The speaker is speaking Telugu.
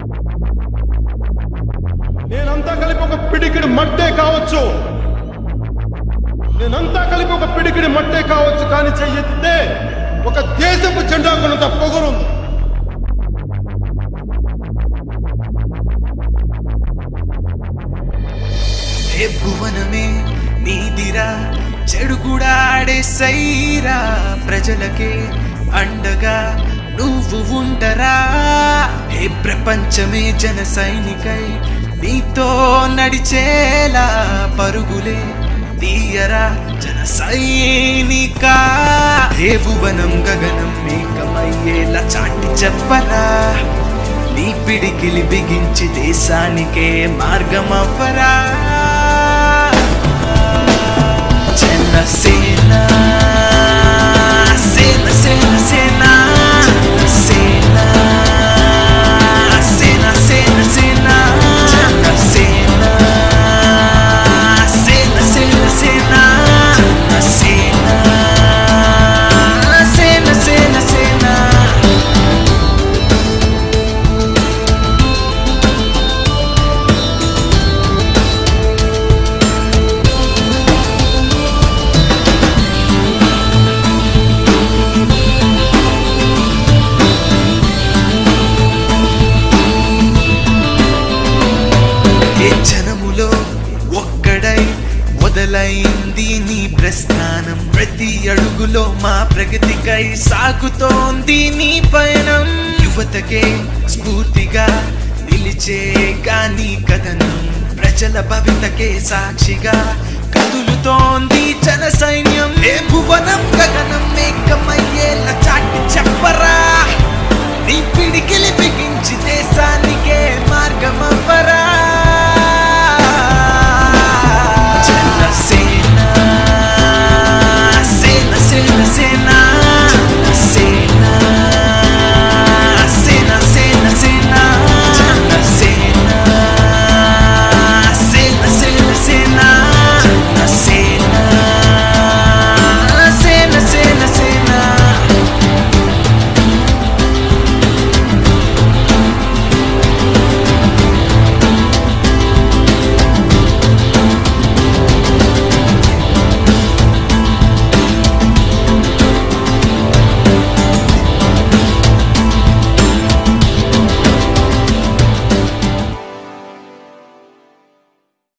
నేనంతా కలిపి ఒక పిడికిడి మట్టే కావచ్చు నేనంతా కలిపి ఒక పిడికిడి మట్టే కావచ్చు కానీ చెయ్యెత్తితే ఒక దేశపు జెండా కొనంత పొగరుంది ఏ భువనమే నీదిరా చెడు కూడా ఆడేసైరా ప్రజలకే అండగా నువ్వు ఉండరా ఏ ప్రపంచమే జన సైనికై నీతో నడిచేలా పరుగులే తీయరా జన సైనిక ఏ భువనం గగనం మేకమయ్యేలా చాటి చెప్పరా నీ పిడికిలి బిగించి దేశానికే మార్గమవ్వరా జనసేన సేన సేన సేన జనసేన సేన సేన సేన జనసేన సేన సేన సేన జనసేన సేన సేన సేన ఏ జనములో ఒక్కడై మొదలైంది నీ ప్రస్థానం ప్రతి అడుగులో మా ప్రగతికై సాగుతోంది నీ పయనం యువతకే స్ఫూర్తిగా నిలిచే గాని కథనం ప్రజల భవితకే సాక్షిగా కదులుతోంది జన సైన్యం ఏ భువనం గగనం మేకమయ్యేలా చాటి చెప్పరా నీ పిడికి